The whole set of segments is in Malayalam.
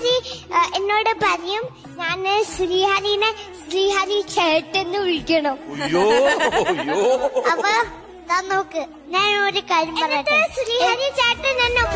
ശ്രീഹരി ആ, എന്നോട് പറയും ഞാൻ ശ്രീഹരിനെ ശ്രീഹരി ചേട്ടെന്ന് വിളിക്കണം അയ്യോ അയ്യോ അപ്പൊ ദാ നോക്ക് ഞാൻ ഒരു കാര്യം പറയട്ടെ ശ്രീഹരി ചേട്ടൻ എന്നെ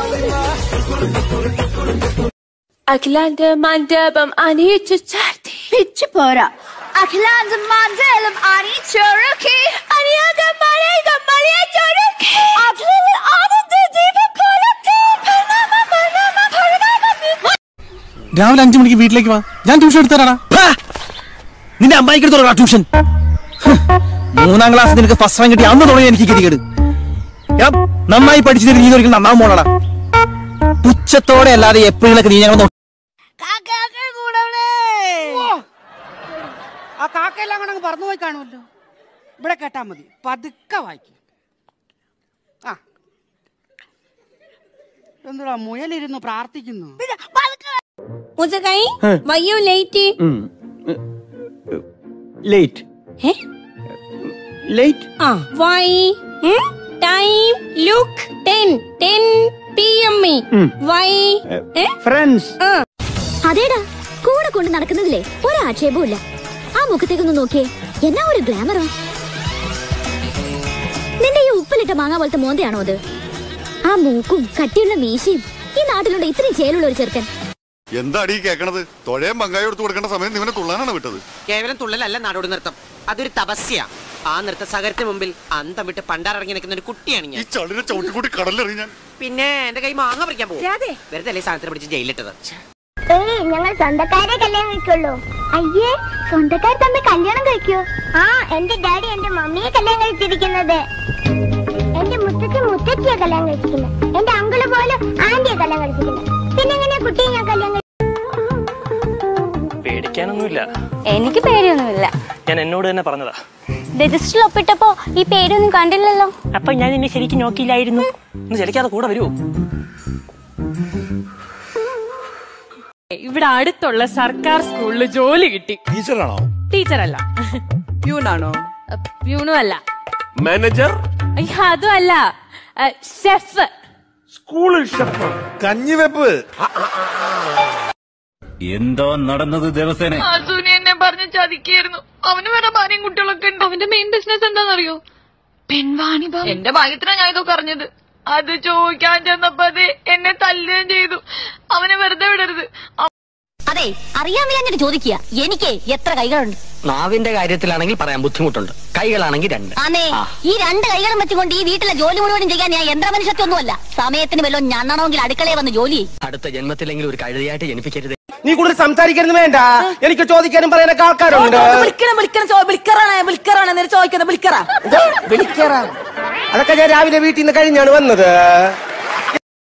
അഖിലാന്റെ മണ്ഡപം അണിയിച്ചു ചാർത്തി പിച്ചു പോരാ അഖിലാന്ത മണ്ഡലം അണിച്ചൊരുക്കി അറിയാതെ മഴയുടെ മഴയെ ചൊരുക്കി അഖിലിൽ ആനന്ദ ദീപം കൊളുത്തി പ്രണാമ പ്രണാമ പ്രണാമ രാവിലെ അഞ്ചു മണിക്ക് വീട്ടിലേക്ക് വാ ഞാൻ ട്യൂഷൻ എടുത്തു തരാടാ നിന്റെ അമ്മായിക്ക് എടുത്തോളാ ട്യൂഷൻ ഹ്, മൂന്നാം ക്ലാസ് നിനക്ക് ഫസ്റ്റ് റാങ്ക് കിട്ടി അന്ന് തുടങ്ങി എനിക്ക് ഗതികേട് എടാ, നന്നായി പഠിച്ചു നീ ഒരിക്കലും നന്നാവും പോണടാ പുച്ഛത്തോടെ അല്ലാതെ എപ്പോഴൊക്കെ നീ ഞങ്ങൾ ആ കാക്കയെല്ലാം കൂടെ പറന്നു പോയി കാണുമല്ലോ ഇവിടെ കേട്ടാ മതി പതുക്കെ വായിക്കും ആ എന്തുടാ മുയലിരുന്ന് പ്രാർത്ഥിക്കുന്നു മുസകൈ വയ്യോ ലേറ്റ് ലേറ്റ് ഏ? ലേറ്റ് ആ why time look ten ten P M why friends അതേടാ കൂടെ കൊണ്ട് നടക്കുന്നതില്ലേ ഒരാക്ഷേപവും ഇല്ല ആ മുഖത്തേക്കൊന്ന് നോക്കിയേ എന്നാ ഒരു ഗ്ലാമറോ നിന്റെ ഈ ഉപ്പിലിട്ട മാങ്ങ പോലത്തെ മോന്തയാണോ അത് ആ മൂക്കും കട്ടിയുള്ള മീശയും ഈ നാട്ടിലുണ്ട് ഇത്രയും ചേലുള്ള ഒരു ചെറുക്കൻ എന്താടി കേക്കണത് തൊഴയും പങ്കായി എടുത്തു കൊടുക്കേണ്ട സമയം നിവനെ തുള്ളാനാണ് വിട്ടത് കേവലം തുള്ളലല്ല നാടോടി നൃത്തം അതൊരു തപസ്യ ആ നൃത്ത സഹകരത്തിന് മുമ്പിൽ അന്തം വിട്ട് പണ്ടാറിറങ്ങി നിൽക്കുന്ന ഒരു കുട്ടിയാണ് ഈ ഞാൻ ചളിനെ ചവിട്ടിക്കൂട്ടി കടലെറിയ ഞാൻ പിന്നെ എന്റെ കൈ മാങ്ങ പറിക്കാൻ പോകും വെറുതെ അല്ലേ സാധനത്തിന് പിടിച്ച് ജയിലിട്ടത് ഏയ് ഞങ്ങൾ സ്വന്തക്കാരെ കല്യാണം കഴിക്കുള്ളൂ അയ്യേ സ്വന്തക്കാർ തമ്മിൽ കല്യാണം കഴിക്കോ ആ എന്റെ ഡാഡി എന്റെ മമ്മിയെ കല്യാണം കഴിച്ചിരിക്കുന്നത് എന്റെ മുത്തച്ഛൻ മുത്തച്ഛിയെ കല്യാണം കഴിച്ചിരിക്കുന്നത് എന്റെ അങ്കിള് പോലും ആന്റിയെ കല്യാണം കഴിച്ചിരിക്കുന്നത് പിന്നെ എങ്ങനെയാ കുട്ടിയെ ഞാൻ കല്യാണം കഴി- പേടിക്കാനൊന്നുമില്ല എനിക്ക് പേടിയൊന്നുമില്ല ഞാൻ എന്നോട് തന്നെ പറഞ്ഞതാ രജിസ്റ്ററിൽ ഒപ്പിട്ടപ്പോ ഈ പേരൊന്നും കണ്ടില്ലല്ലോ അപ്പൊ ഞാൻ നിന്നെ ശരിക്കും നോക്കിയില്ലായിരുന്നു ഒന്ന് ചലിക്കാതെ കൂടെ വരുമോ ഇവിടെ അടുത്തുള്ള സർക്കാർ സ്കൂളിൽ ജോലി കിട്ടി ടീച്ചറാണോ ടീച്ചറല്ല പ്യൂണാണോ പ്യൂണും അല്ല മാനേജർ അയ്യോ അതും അല്ല ഷെഫ് സ്കൂളിൽ ഷെഫ് കഞ്ഞിവെപ്പ് എന്തോ നടന്നത് ദിവസേന അസൂനി എന്നെ പറഞ്ഞ് ചതിക്കായിരുന്നു അവന് വേറെ ഭാര്യയും കുട്ടികളൊക്കെ ഉണ്ട് അവന്റെ മെയിൻ ബിസിനസ് എന്താണെന്നറിയോ പെൺവാണിഭം എന്റെ ഭാഗ്യത്തിനാ ഞാൻ ഇതൊക്കെ അറിഞ്ഞത് അത് ചോദിക്കാൻ ചെന്നപ്പോ അത് എന്നെ തല്ലുകയും ചെയ്തു അവനെ വെറുതെ വിടരുത് അതെ അറിയാൻ വയ്യാഞ്ഞിട്ട് ചോദിക്കുക എനിക്ക് എത്ര കൈകളുണ്ട് നാവിന്റെ കാര്യത്തിലാണെങ്കിൽ പറയാൻ ബുദ്ധിമുട്ടുണ്ട് കൈകളാണെങ്കിൽ രണ്ട് ആന്നേ ഈ രണ്ട് കൈകളും വെച്ചുകൊണ്ട് ഈ വീട്ടിലെ ജോലി മുഴുവനും ചെയ്യാൻ ഞാൻ യന്ത്രമനുഷ്യത്വമൊന്നുമല്ല സമയത്തിന് വല്ലതും ഞണ്ണണമെങ്കിൽ അടുക്കളയിൽ വന്ന് ജോലി ചെയ്യും അടുത്ത ജന്മത്തിലെങ്കിലും ഒരു കഴുതയായിട്ട് ജനിപ്പിക്കരുത് നീ കൂടുതൽ സംസാരിക്കരുത് വേണ്ട എനിക്ക് ചോദിക്കാനും പറയാനൊക്കെ ആൾക്കാരുണ്ട് വിളിക്കണം വിളിക്കണം വിളിക്കറാണ് വിളിക്കറാണ് നേരെ ചോദിക്കുന്നത് വിളിക്കറ വിളിക്കറ അതൊക്കെ ഞാൻ രാവിലെ വീട്ടിൽ നിന്ന് കഴിഞ്ഞാണ് വന്നത്